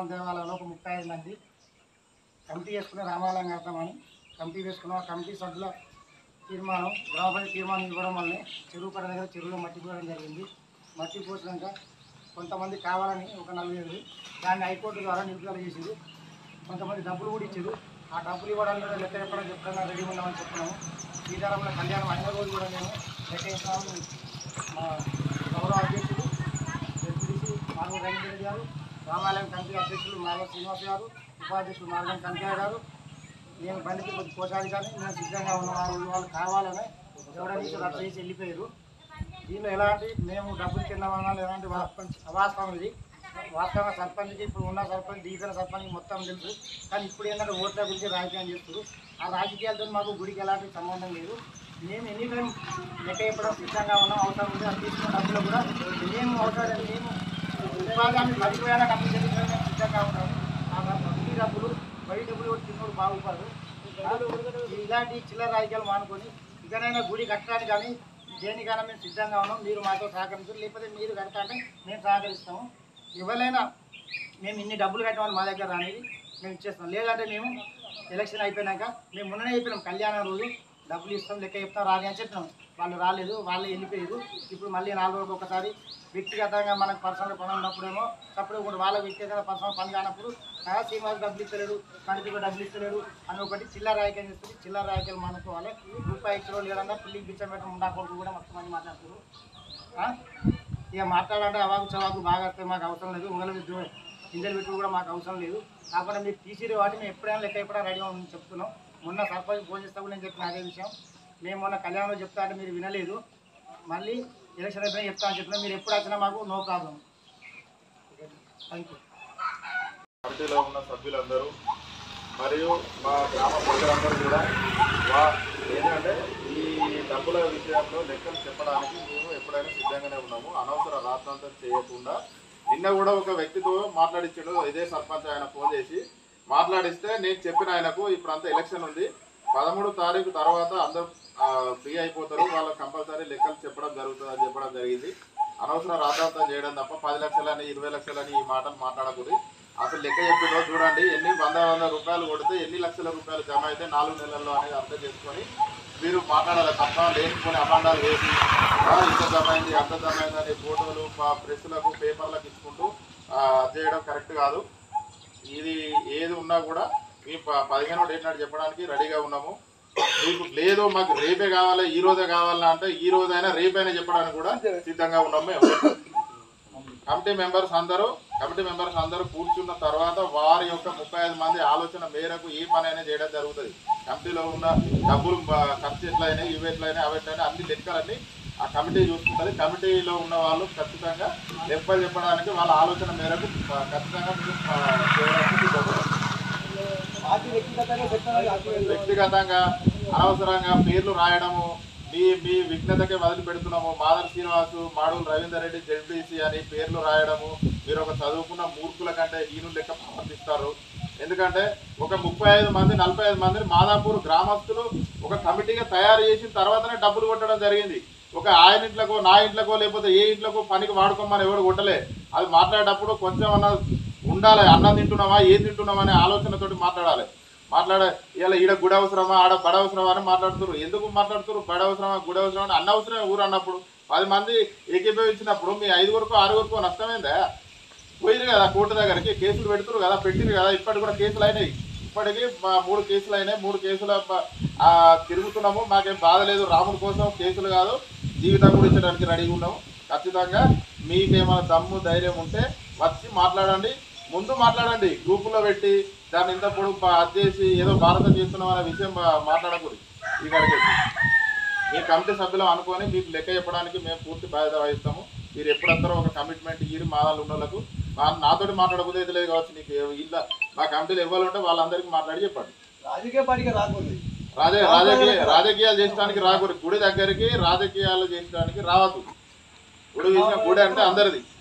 రామాలయం దేవాలయంలో ఒక ముప్పై ఐదు మంది కమిటీ వేసుకుని రామాలయం కడతామని కమిటీ వేసుకున్నాం ఆ కమిటీ సభ్యుల తీర్మానం గ్రామ పంచాయతీ తీర్మానం ఇవ్వడం వల్లనే చెరువు కడ దగ్గర చెరువులో మట్టి పోయడం జరిగింది మట్టి పోసినాక కొంతమంది కావాలని ఒక నలుగురు దాన్ని హైకోర్టు ద్వారా నిలుపుదల చేసింది కొంతమంది డబ్బులు కూడా ఇచ్చారు ఆ డబ్బులు ఇవ్వడానికి కూడా లెక్క చెప్పడం చెప్తున్నా రెడీ ఉన్నామని చెప్తున్నాము సీతారాముల కళ్యాణం అయిన రోజు కూడా మేము లెక్క ఇస్తామని మా గౌరవ అధ్యక్షుడు డిప్యూటీసీ మాధవ రంజిరెడ్డి గారు రామాలయం కమిటీ అధ్యక్షులు మాధవ శ్రీనివాస్ గారు ఉపాధ్యక్షుడు మార్గం కంకయ్య గారు నేను బండికి కొద్ది కోసాడి కానీ మేము సిద్ధంగా ఉన్నాం ఆ రోజు వాళ్ళు కావాలని ఎవరైనా రద్దు చేసి వెళ్ళిపోయారు దీనిలో ఎలాంటి మేము డబ్బులు తిన్నామన్నా ఎలాంటి వాస్తవం అవాస్తవం ఇది వాస్తవంగా సర్పంచ్కి ఇప్పుడు ఉన్న సర్పంచ్ దీపన సర్పంచ్ మొత్తం తెలుసు కానీ ఇప్పుడు ఏంటంటే ఓట్ల గురించి రాజకీయం చేస్తారు ఆ రాజకీయాలతో మాకు గుడికి ఎలాంటి సంబంధం లేదు మేము ఎనీ టైం లెక్క చెప్పడం సిద్ధంగా ఉన్నాం అవసరం ఉంది అది తీసుకున్న డబ్బులు కూడా మేము అవసరం మేము ఉపాధాన్ని మరిపోయాక డబ్బులు చెల్లించడం మేము సిద్ధంగా ఉన్నాము ఆ డబ్బులు డబ్బులు బయట డబ్బులు కూడా తిన్నోడు బాగుపడదు ఇలాంటి చిల్లర రాజకీయాలు మానుకొని ఇకనైనా గుడి కట్టడానికి కానీ దేనికైనా మేము సిద్ధంగా ఉన్నాం మీరు మాతో సహకరించారు లేకపోతే మీరు కడతాంటే మేము సహకరిస్తాము ఎవరైనా మేము ఇన్ని డబ్బులు కట్టమని మా దగ్గర రానిది మేము ఇచ్చేస్తాం లేదంటే మేము ఎలక్షన్ అయిపోయినాక మేము మొన్ననే చెప్పినాం కళ్యాణం రోజు డబ్బులు ఇస్తాం లెక్క చెప్తాం రాని అని చెప్పినాం వాళ్ళు రాలేదు వాళ్ళే వెళ్ళిపోయారు ఇప్పుడు మళ్ళీ నాలుగు రోజులకు ఒకసారి వ్యక్తిగతంగా మనకు పర్సనల్ పని ఉన్నప్పుడేమో అప్పుడు కూడా వాళ్ళ వ్యక్తిగత పర్సనల్ పని కానప్పుడు ఆ శ్రీనివాస్ డబ్బులు ఇస్తలేడు కణితికి డబ్బులు ఇస్తలేడు అని ఒకటి చిల్లర రాయకం చేస్తుంది చిల్లర రాయకాలు మానుకోవాలి రూపాయి ఇచ్చిన వాళ్ళు లేదన్నా పిల్లికి బిచ్చం పెట్టడం ఉండా కొడుకు కూడా మొత్తం మంది మాట్లాడుతున్నారు ఆ? ఇక మాట్లాడాలంటే అవాకు చవాకు బాగా వస్తే మాకు అవసరం లేదు ఉంగల విద్యు గింజలు పెట్టి కూడా మాకు అవసరం లేదు కాకపోతే మీరు తీసిరు వాటి మేము ఎప్పుడైనా లెక్క ఎప్పుడైనా రెడీ అని చెప్తున్నాం మొన్న సర్పంచ్ ఫోన్ చేస్తే కూడా నేను చెప్పిన అదే విషయం మేము మొన్న కళ్యాణంలో చెప్తా అంటే మీరు వినలేదు మళ్ళీ ఎలక్షన్ అయిపోయినా చెప్తా అని చెప్పినా మీరు ఎప్పుడు వచ్చినా మాకు నో ప్రాబ్లం థ్యాంక్ యూ పార్టీలో ఉన్న సభ్యులందరూ మరియు మా గ్రామ ప్రజలందరూ కూడా వా ఏంటంటే ఈ డబ్బుల విషయంలో లెక్కలు చెప్పడానికి మేము ఎప్పుడైనా సిద్ధంగానే ఉన్నాము అనవసర రాత్రంతం చేయకుండా నిన్న కూడా ఒక వ్యక్తితో మాట్లాడించాడు ఇదే సర్పంచ్ ఆయన ఫోన్ చేసి మాట్లాడిస్తే నేను చెప్పిన ఆయనకు ఇప్పుడు అంతా ఎలక్షన్ ఉంది పదమూడు తారీఖు తర్వాత అందరూ ఫ్రీ అయిపోతారు వాళ్ళకి కంపల్సరీ లెక్కలు చెప్పడం జరుగుతుంది అని చెప్పడం జరిగింది అనవసరం రాద్ధాంతం చేయడం తప్ప పది లక్షలని ఇరవై లక్షలని ఈ మాటలు మాట్లాడకూడదు అసలు లెక్క చెప్పినో చూడండి ఎన్ని వంద వంద రూపాయలు కొడితే ఎన్ని లక్షల రూపాయలు జమ అయితే నాలుగు నెలల్లో అనేది అర్థం చేసుకొని మీరు మాట్లాడాలి తప్ప లేనిపోని అభాండాలు వేసి "ఆ, ఇంత జమ అయింది అంత జమ అయింది అని ఫోటోలు ప- ప్రెస్లకు పేపర్లకు ఇచ్చుకుంటూ ఆ, అది చేయడం కరెక్ట్ కాదు ఇది ఏది ఉన్నా కూడా మేము ప- పదిహేనో డేట్ నాడు చెప్పడానికి రెడీగా ఉన్నాము మీకు లేదు మాకు రేపే కావాలి ఈ రోజే కావాలన్నా అంటే ఈ రోజైనా రేపైనా చెప్పడానికి కూడా సిద్ధంగా ఉన్నాము మేము కమిటీ మెంబర్స్ అందరూ కమిటీ మెంబర్స్ అందరూ కూర్చున్న తర్వాత వారి యొక్క ముప్పై ఐదు మంది ఆలోచన మేరకు ఏ పని అయినా చేయడం జరుగుతుంది కమిటీలో ఉన్న డబ్బులు బ- ఖర్చు ఎట్లయినా ఇవి ఎట్లయినా అవి ఎట్లయినా అన్ని లెక్కలన్నీ ఆ కమిటీ చూసుకుంటుంది కమిటీలో ఉన్న వాళ్ళు ఖచ్చితంగా లెక్కలు చెప్పడానికి వాళ్ళ ఆలోచన మేరకు ఆ, ఖచ్చితంగా మీరు, ఆ, చేయడానికి సిద్ధపడాలి. వ్యక్తిగతంగా అనవసరంగా పేర్లు రాయడము మీ మీ విఘ్నతకే వదిలి పెడుతున్నాము మాధవ్ శ్రీనివాసు మాడూలు రవీందర్ రెడ్డి జెడ్పీసీ అని పేర్లు రాయడము మీరు ఒక చదువుకున్న మూర్ఖుల కంటే ఈను లెక్క ప్రవర్తిస్తారు ఎందుకంటే ఒక ముప్పై ఐదు మంది నలభై ఐదు మందిని మాదాపూర్ గ్రామస్తులు ఒక కమిటీగా తయారు చేసిన తర్వాతనే డబ్బులు కొట్టడం జరిగింది ఒక ఆయన ఇంట్లోకో నా ఇంట్లోకో లేకపోతే ఏ ఇంట్లోకో పనికి వాడుకోమని ఎవడు కొట్టలే అది మాట్లాడేటప్పుడు కొంచెం అన్న ఉండాలి అన్నం తింటున్నామా ఏం తింటున్నామా అనే ఆలోచనతోటి మాట్లాడాలి మాట్లాడే ఇలా ఈడ గుడి అవసరమా ఆడ బడ అవసరమా అని మాట్లాడుతున్నారు ఎందుకు మాట్లాడుతున్నారు బడ అవసరమా గుడి అవసరమా అని అన్న అవసరమే ఊరు అన్నప్పుడు పది మంది ఏకీభవించినప్పుడు మీ ఐదుగురుకో ఆరుగురుకో నష్టమైందా పోయిరు కదా కోర్టు దగ్గరికి కేసులు పెడుతున్నారు కదా పెట్టిరు కదా ఇప్పటికి కూడా కేసులు అయినాయి ఇప్పటికీ మా మూడు కేసులు అయినాయి మూడు కేసుల ప- ఆ, తిరుగుతున్నాము మాకేం బాధ లేదు రాముడి కోసం కేసులు కాదు జీవితం కూడా ఇచ్చడానికి రెడీగా ఉన్నాము ఖచ్చితంగా మీకేమైనా దమ్ము ధైర్యం ఉంటే వచ్చి మాట్లాడండి ముందు మాట్లాడండి గ్రూపులో పెట్టి దాన్ని ఇంత పొడుగు ప- అది చేసి ఏదో భారతం చేస్తున్నాం అనే విషయం మా- మాట్లాడకూడదు ఇక్కడికి మీ కమిటీ సభ్యులు అనుకొని మీకు లెక్క చెప్పడానికి మేము పూర్తి బాధ్యత వహిస్తాము మీరు ఎప్పుడందరూ ఒక కమిట్మెంట్ ఇయ్యి మా వాళ్ళు ఉన్న వాళ్ళకు మా- నాతోటి మాట్లాడకపోతే అయితే లేదు కావచ్చు నీకు ఇల్లు మా కమిటీలు ఇవ్వాలి ఉంటే వాళ్ళందరికీ మాట్లాడి చెప్పండి రాజకీయ పార్టీగా రాకూడదు రాజే రాజకీయ రాజకీయాలు చేయడానికి రాకూడదు గుడి దగ్గరికి రాజకీయాలు చేయడానికి రావద్దు గుడి విషయం గుడి అంటే అందరిది